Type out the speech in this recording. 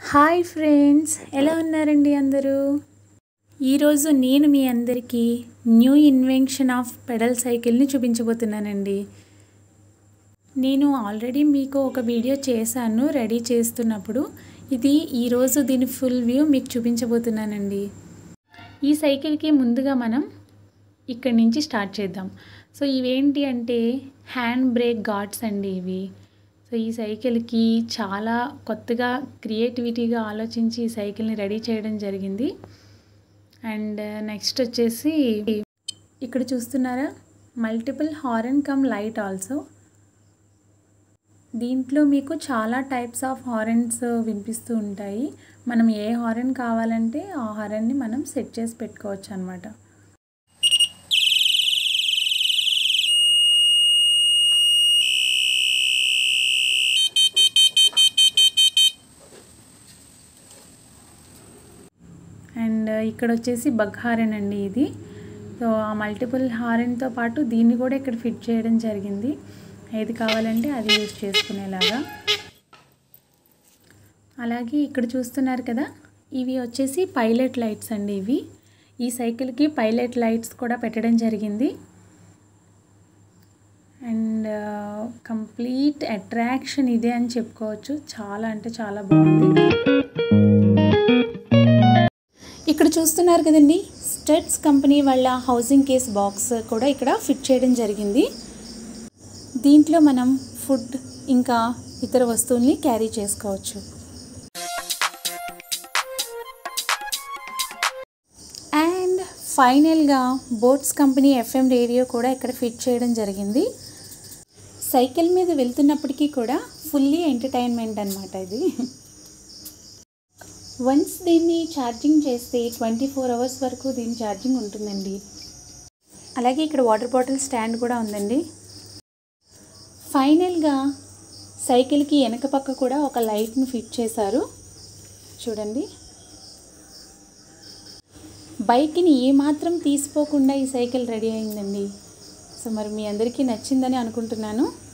hi friends ఎలా ఉన్నారండి అందరూ ఈరోజు నేను మీ అందరికీ న్యూ ఇన్వెన్షన్ ఆఫ్ పెడల్ సైకిల్ని చూపించబోతున్నానండి నేను ఆల్రెడీ మీకు ఒక వీడియో చేశాను రెడీ చేస్తున్నప్పుడు ఇది ఈరోజు దీని ఫుల్ వ్యూ మీకు చూపించబోతున్నానండి ఈ సైకిల్కి ముందుగా మనం ఇక్కడి నుంచి స్టార్ట్ చేద్దాం సో ఇవేంటి అంటే హ్యాండ్ బ్రేక్ గార్డ్స్ అండి ఇవి సో ఈ సైకిల్కి చాలా కొత్తగా క్రియేటివిటీగా ఆలోచించి ఈ సైకిల్ని రెడీ చేయడం జరిగింది అండ్ నెక్స్ట్ వచ్చేసి ఇక్కడ చూస్తున్నారా multiple horn cum light also దీంట్లో మీకు చాలా టైప్స్ ఆఫ్ హారన్స్ వినిపిస్తూ ఉంటాయి మనం ఏ హారన్ కావాలంటే ఆ హారన్ని మనం సెట్ చేసి పెట్టుకోవచ్చు అనమాట అండ్ ఇక్కడ వచ్చేసి బగ్ హారన్ అండి ఇది సో ఆ మల్టిపుల్ హారన్తో పాటు దీన్ని కూడా ఇక్కడ ఫిట్ చేయడం జరిగింది ఏది కావాలంటే అది యూజ్ చేసుకునేలాగా అలాగే ఇక్కడ చూస్తున్నారు కదా ఇవి వచ్చేసి పైలట్ లైట్స్ అండి ఇవి ఈ సైకిల్కి పైలట్ లైట్స్ కూడా పెట్టడం జరిగింది అండ్ కంప్లీట్ అట్రాక్షన్ ఇదే అని చెప్పుకోవచ్చు చాలా అంటే చాలా బాగుంది ఇక్కడ చూస్తున్నారు కదండి స్టెట్స్ కంపెనీ వాళ్ళ హౌసింగ్ కేస్ బాక్స్ కూడా ఇక్కడ ఫిట్ చేయడం జరిగింది దీంట్లో మనం ఫుడ్ ఇంకా ఇతర వస్తువుల్ని క్యారీ చేసుకోవచ్చు అండ్ ఫైనల్గా బోట్స్ కంపెనీ ఎఫ్ఎం రేడియో కూడా ఇక్కడ ఫిట్ చేయడం జరిగింది సైకిల్ మీద వెళ్తున్నప్పటికీ కూడా ఫుల్లీ ఎంటర్టైన్మెంట్ అనమాట ఇది వన్స్ దీన్ని ఛార్జింగ్ చేస్తే ట్వంటీ ఫోర్ అవర్స్ వరకు దీని ఛార్జింగ్ ఉంటుందండి అలాగే ఇక్కడ వాటర్ బాటిల్ స్టాండ్ కూడా ఉందండి ఫైనల్గా సైకిల్కి వెనక పక్క కూడా ఒక లైట్ని ఫిట్ చేశారు చూడండి బైక్ని ఏమాత్రం తీసిపోకుండా ఈ సైకిల్ రెడీ అయిందండి సో మరి మీ అందరికీ నచ్చిందని అనుకుంటున్నాను